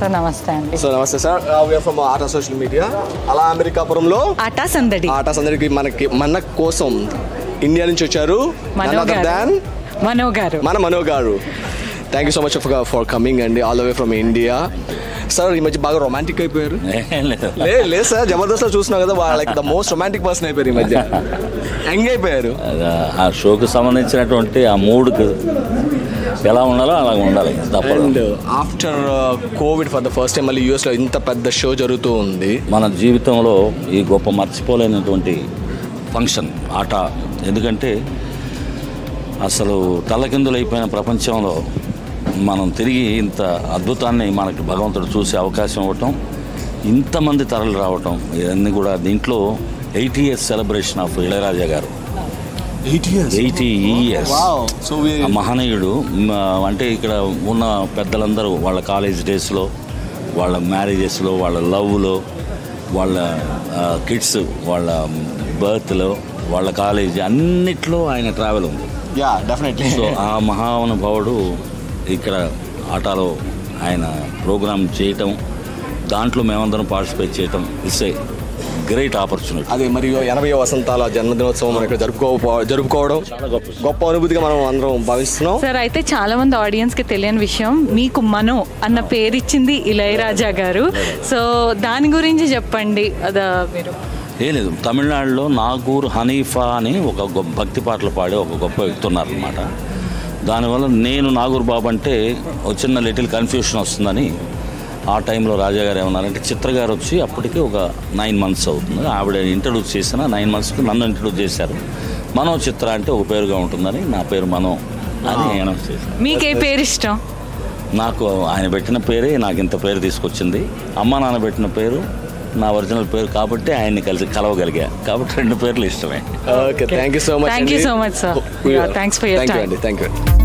Sir నమస్తే అండి so నమస్తే sir we are from ATA social media అలా అమెరికాపురంలో ఆటా సందడి ఆటాస్ అందరికి మనకి మన కోసం ఇండియా నుంచి వచ్చారు మనో గారు దాన్ మనో గారు మన మనో గారు thank you so much for coming అండి all the way from India sir ఈ మధ్య బాగా రొమాంటిక్ అయిపోయారు ఏం లేదు లేదు లేదు సార్ జబర్దస్త్ లో చూస్తున్నావు కదా like the most romantic person అయిపోయారు ఈ మధ్య యంగ్ అయిపోయారు అది ఆ షోకి సంబంధించినటువంటి ఆ మూడ్కి ఎలా ఉండాలో అలా ఉండాలి తప్పదు and after COVID for the first time మళ్ళీ యూఎస్లో ఇంత పెద్ద షో జరుగుతూ ఉంది మన జీవితంలో ఈ గొప్ప మర్చిపోలేనటువంటి ఫంక్షన్ ఆట ఎందుకంటే అసలు తలకిందులైపోయిన ప్రపంచంలో మనం తిరిగి ఇంత అద్భుతాన్ని మనకి భగవంతుడు చూసే అవకాశం ఇవ్వటం ఇంతమంది తరలి రావటం ఇవన్నీ కూడా దీంట్లో eighty years celebration of Ilaiyaraaja garu eight years eighty years so ఆ మహనీయుడు మ, అంటే ఇక్కడ ఉన్న పెద్దలందరూ వాళ్ళ కాలేజ్ డేస్లో వాళ్ళ మ్యారేజెస్లో వాళ్ళ లవ్లో వాళ్ళ కిడ్స్ వాళ్ళ బర్త్లో వాళ్ళ కాలేజ్ అన్నిట్లో ఆయన ట్రావెల్ ఉంది యా డెఫినెట్లీ సో ఆ మహానుభావుడు ఇక్కడ ఆటాలో ఆయన ప్రోగ్రామ్ చేయటం దాంట్లో మేమందరం పార్టిసిపేట్ చేయటం ఇట్స్ ఏ గ్రేట్ ఆపర్చునిటీ అది మరియు ఎనభై వసంతాల జన్మదినోత్సవం మనం ఇక్కడ జరుపుకో జరుపుకోవడం చాలా గొప్ప గొప్ప అనుభూతిగా మనం అందరం భావిస్తున్నాం సార్ అయితే చాలా మంది ఆడియన్స్ కి తెలియని విషయం మీకు మనో అన్న పేరు ఇచ్చింది ఇళయరాజా గారు సో దాని గురించి చెప్పండి అదా మీరు ఏ లేదు తమిళనాడులో నాగూర్ హనీఫా అని ఒక గొప్ప భక్తి పాటలు పాడే ఒక గొప్ప వ్యక్తి ఉన్నారనమాట దానివల్ల నేను నాగూర్ బాబు అంటే ఒక చిన్న లిటిల్ కన్ఫ్యూషన్ వస్తుందని ఆ టైంలో రాజా గారు ఏమన్నారంటే చిత్ర గారు వచ్చి అప్పటికి ఒక నైన్ మంత్స్ అవుతుంది ఆవిడ ఇంట్రడ్యూస్ చేసిన నైన్ మంత్స్కి నన్ను ఇంట్రడ్యూస్ చేశారు మనో చిత్ర అంటే ఒక పేరుగా ఉంటుందని నా పేరు మనో అని అనౌన్స్ చేశాను మీకు ఏ పేరు ఇష్టం నాకు ఆయన పెట్టిన పేరే నాకు ఇంత పేరు తీసుకొచ్చింది అమ్మ నాన్న పెట్టిన పేరు నా ఒరిజినల్ పేరు కాబట్టి ఆయన్ని కలిసి కలవగలిగా కాబట్టి రెండు పేర్లు ఇష్టమే okay thank you so much Thank you so much, sir. Yeah, thanks for your thank you time. అండి థ్యాంక్ యూ